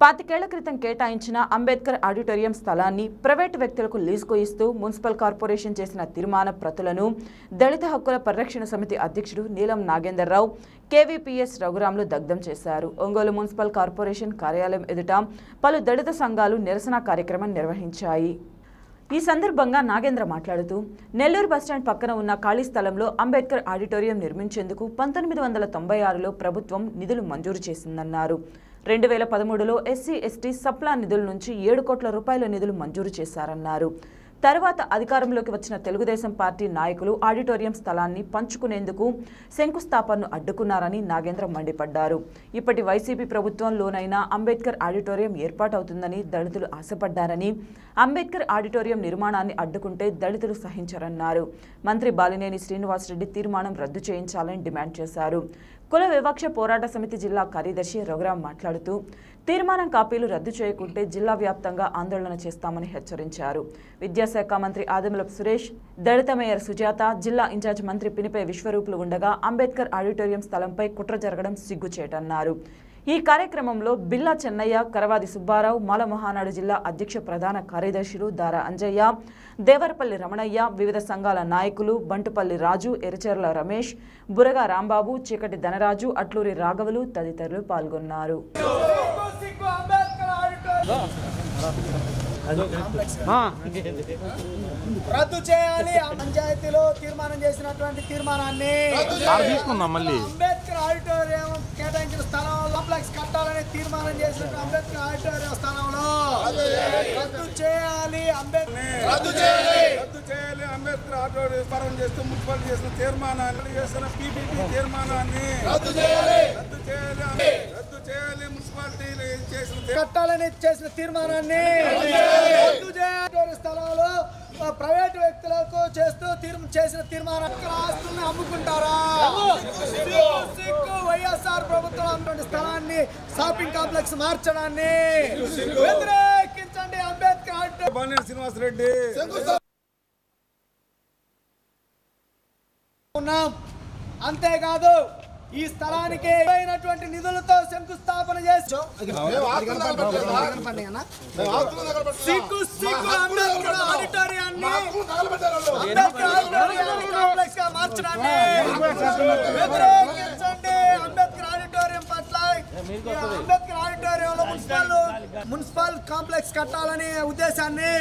పాతికేళ్ల క్రితం కేటాయించిన అంబేద్కర్ ఆడిటోరియం స్థలాన్ని ప్రైవేటు వ్యక్తులకు లీజుకు ఇస్తూ మున్సిపల్ కార్పొరేషన్ చేసిన తీర్మాన ప్రతులను దళిత హక్కుల పరిరక్షణ సమితి అధ్యక్షుడు నీలం నాగేందర్రావు కేవీపీఎస్ రఘురాంలు దగ్ధం చేశారు ఒంగోలు మున్సిపల్ కార్పొరేషన్ కార్యాలయం ఎదుట పలు దళిత సంఘాలు నిరసన కార్యక్రమం నిర్వహించాయి ఈ సందర్భంగా నాగేంద్ర మాట్లాడుతూ నెల్లూరు బస్టాండ్ పక్కన ఉన్న ఖాళీ స్థలంలో అంబేద్కర్ ఆడిటోరియం నిర్మించేందుకు పంతొమ్మిది వందల తొంభై ఆరులో ప్రభుత్వం నిధులు మంజూరు చేసిందన్నారు రెండు వేల పదమూడులో ఎస్సీ ఎస్టీ సప్లా నిధుల నుంచి ఏడు కోట్ల రూపాయల నిధులు మంజూరు చేశారన్నారు తర్వాత అధికారంలోకి వచ్చిన తెలుగుదేశం పార్టీ నాయకులు ఆడిటోరియం స్థలాన్ని పంచుకునేందుకు శంకుస్థాపనను అడ్డుకున్నారని నాగేంద్ర మండిపడ్డారు ఇప్పటి వైసీపీ ప్రభుత్వంలోనైనా అంబేద్కర్ ఆడిటోరియం ఏర్పాటవుతుందని దళితులు ఆశపడ్డారని అంబేద్కర్ ఆడిటోరియం నిర్మాణాన్ని అడ్డుకుంటే దళితులు సహించరన్నారు మంత్రి బాలినేని శ్రీనివాసరెడ్డి తీర్మానం రద్దు చేయించాలని డిమాండ్ చేశారు కుల వివక్ష పోరాట సమితి జిల్లా కార్యదర్శి రఘురాం మాట్లాడుతూ తీర్మానం కాపీలు రద్దు చేయకుంటే జిల్లా వ్యాప్తంగా ఆందోళన చేస్తామని హెచ్చరించారు విద్యాశాఖ మంత్రి ఆదిమలపు సురేష్ దళిత మేయర్ సుజాత జిల్లా ఇన్ఛార్జ్ మంత్రి పినిపే విశ్వరూపులు ఉండగా అంబేద్కర్ ఆడిటోరియం స్థలంపై కుట్ర జరగడం సిగ్గుచేటన్నారు ఈ కార్యక్రమంలో బిల్లా చెన్నయ్య కరవాది సుబ్బారావు మాల మహానాడు జిల్లా అధ్యక్ష ప్రధాన కార్యదర్శులు దారా అంజయ్య దేవరపల్లి రమణయ్య వివిధ సంఘాల నాయకులు బంటుపల్లి రాజు ఎరచెర్ల రమేష్ బురగా రాంబాబు చీకటి ధనరాజు అట్లూరి రాఘవులు తదితరులు పాల్గొన్నారు రద్దు చేయాలి ఆ పంచాయతీలో తీర్మానం చేసినటువంటి తీర్మానాన్ని తీసుకుందాం మళ్ళీ అంబేద్కర్ ఆడిటోరియం కేటాయించిన స్థలంలో కాంప్లెక్స్ కట్టాలని తీర్మానం చేసిన అంబేద్కర్ ఆడిటోరియం స్థలంలో రద్దు చేయాలి అంబేద్కర్ రద్దు చేయాలి రద్దు చేయాలి అంబేద్కర్ ఆటో విస్తరణ చేస్తూ మున్సిపల్ చేసిన తీర్మానాన్ని చేసిన పీపీపీ తీర్మానాన్ని రద్దు చేయాలి రద్దు చేయాలి రద్దు చేయాలి మున్సిపాలిటీ చేసిన తీర్మానాన్ని కట్టాలని చేసిన తీర్మానాన్ని రద్దు చేయాలి స్థలంలో ఆ, ప్రైవేట్ వ్యక్తులకు చేస్తూ తీర్మ చేసిన తీర్మానం ఆస్తుల్ని అమ్ముకుంటారా సిగ్గు, సిగ్గు వైఎస్ఆర్ ప్రభుత్వం అన్నటువంటి స్థలాన్ని షాపింగ్ కాంప్లెక్స్ మార్చడాన్ని వ్యతిరేకించండి అంబేద్కర్ ఆడిటోరియం బాలినేని శ్రీనివాసరెడ్డి ఉన్నాం అంతేకాదు ఈ స్థలానికి అయినటువంటి నిధులతో శంకుస్థాపన చేసి సిగ్గు సిగ్గు అంబేద్కర్ ఆడిటోరియాన్ని అంబేద్కర్ ఆడిటోరియాన్ని కాంప్లెక్స్ గా మార్చడాన్ని వ్యతిరేకించండి అంబేద్కర్ ఆడిటోరియం పట్ల ఈ అంబేద్కర్ ఆడిటోరియంలో మున్సిపల్ మున్సిపల్ కాంప్లెక్స్ కట్టాలనే ఉద్దేశాన్ని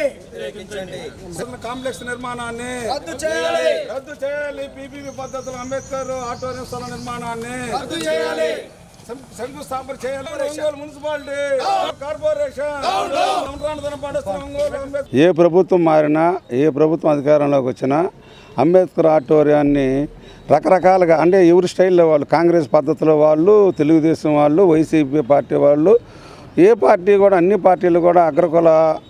కాంప్లెక్స్ నిర్మాణాన్ని రద్దు చేయాలి రద్దు చేయాలి పీపీపీ పద్ధతులు అంబేద్కర్ ఆటోరియం స్థల నిర్మాణాన్ని రద్దు చేయాలి శం- శంకుస్థాపన చేయాలి ఒంగోలు మున్సిపాలిటీ కార్పొరేషన్ సంక్రాంతి పండిస్తున్న ఒంగోలు అంబేద్కర్ ఏ ప్రభుత్వం మారినా ఏ ప్రభుత్వం అధికారంలోకి వచ్చినా అంబేద్కర్ ఆడిటోరియాన్ని రకరకాలుగా అంటే ఎవరి స్టైల్లో వాళ్ళు కాంగ్రెస్ పద్ధతిలో వాళ్ళు తెలుగుదేశం వాళ్ళు వైసీపీ పార్టీ వాళ్ళు ఏ పార్టీ కూడా అన్ని పార్టీలు కూడా అగ్రకుల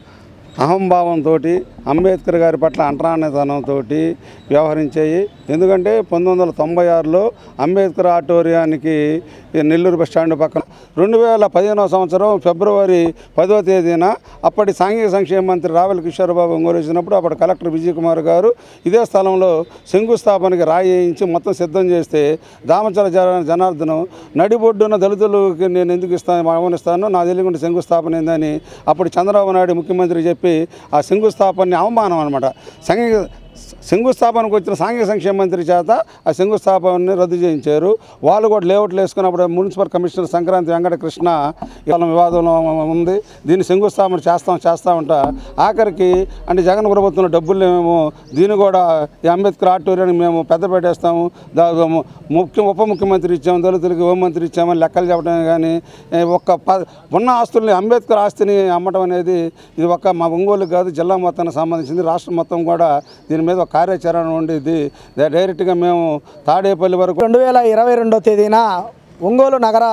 అహంభావంతో అంబేద్కర్ గారి పట్ల అంటరానితనంతో వ్యవహరించాయి ఎందుకంటే పంతొమ్మిది వందల తొంభై ఆరులో అంబేద్కర్ ఆడిటోరియానికి ఈ నెల్లూరు బస్ స్టాండ్ పక్కన రెండు వేల పదిహేనవ సంవత్సరం ఫిబ్రవరి పదో తేదీన అప్పటి సాంఘిక సంక్షేమ మంత్రి రావెల కిషోర్బాబు ఒంగోలు వచ్చినప్పుడు అప్పటి కలెక్టర్ విజయ్ కుమార్ గారు ఇదే స్థలంలో శంకుస్థాపనకి రాయి వేయించి మొత్తం సిద్ధం చేస్తే దామచల జన- జనార్దనం నడిబొడ్డున దళితులకి నేను ఎందుకు ఇస్తాను ఆహ్వానిస్తాను నా తెలియకుండా శంకుస్థాపన ఏందని అప్పుడు చంద్రబాబు నాయుడు ముఖ్యమంత్రి చెప్పి ఆ శంకుస్థాపనని అవమానం అనమాట సంఘ శంకుస్థాపనకు వచ్చిన సాంఘిక సంక్షేమ మంత్రి చేత ఆ శంకుస్థాపనని రద్దు చేయించారు వాళ్ళు కూడా లేఅవుట్లు వేసుకున్నప్పుడు మున్సిపల్ కమిషనర్ సంక్రాంతి వెంకటకృష్ణ ఇవాళ వివాదంలో ఉంది దీన్ని శంకుస్థాపన చేస్తాం చేస్తా ఉంటా ఆఖరికి అంటే జగన్ ప్రభుత్వంలో డబ్బులు మేము దీన్ని కూడా ఈ అంబేద్కర్ ఆడిటోరియానికి మేము పెద్ద పెట్టేస్తాము దా ము- ముఖ్య ఉప ముఖ్యమంత్రి ఇచ్చాము దళితులకి హోంమంత్రి ఇచ్చామని లెక్కలు చెప్పడమే కానీ ఏ, ఒక్క ప ఉన్న ఆస్తుల్ని అంబేద్కర్ ఆస్తిని అమ్మటం అనేది ఇది ఒక్క మా ఒంగోలు కాదు జిల్లా మొత్తానికి సంబంధించింది రాష్ట్రం మొత్తం కూడా దీని మీద ఒక కార్యాచరణ ఉండేది డైరెక్ట్గా మేము తాడేపల్లి వరకు రెండు వేల ఇరవై రెండో తేదీన ఒంగోలు నగర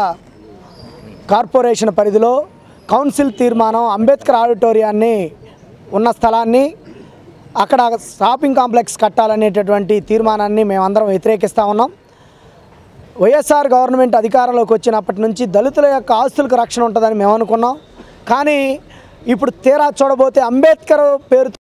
కార్పొరేషన్ పరిధిలో కౌన్సిల్ తీర్మానం అంబేద్కర్ ఆడిటోరియాన్ని ఉన్న స్థలాన్ని అక్కడ షాపింగ్ కాంప్లెక్స్ కట్టాలనేటటువంటి తీర్మానాన్ని మేమందరం వ్యతిరేకిస్తూ ఉన్నాం వైఎస్ఆర్ గవర్నమెంట్ అధికారంలోకి వచ్చినప్పటి నుంచి దళితుల యొక్క ఆస్తులకు రక్షణ ఉంటుందని మేము అనుకున్నాం కానీ ఇప్పుడు తీరా చూడబోతే అంబేద్కర్ పేరు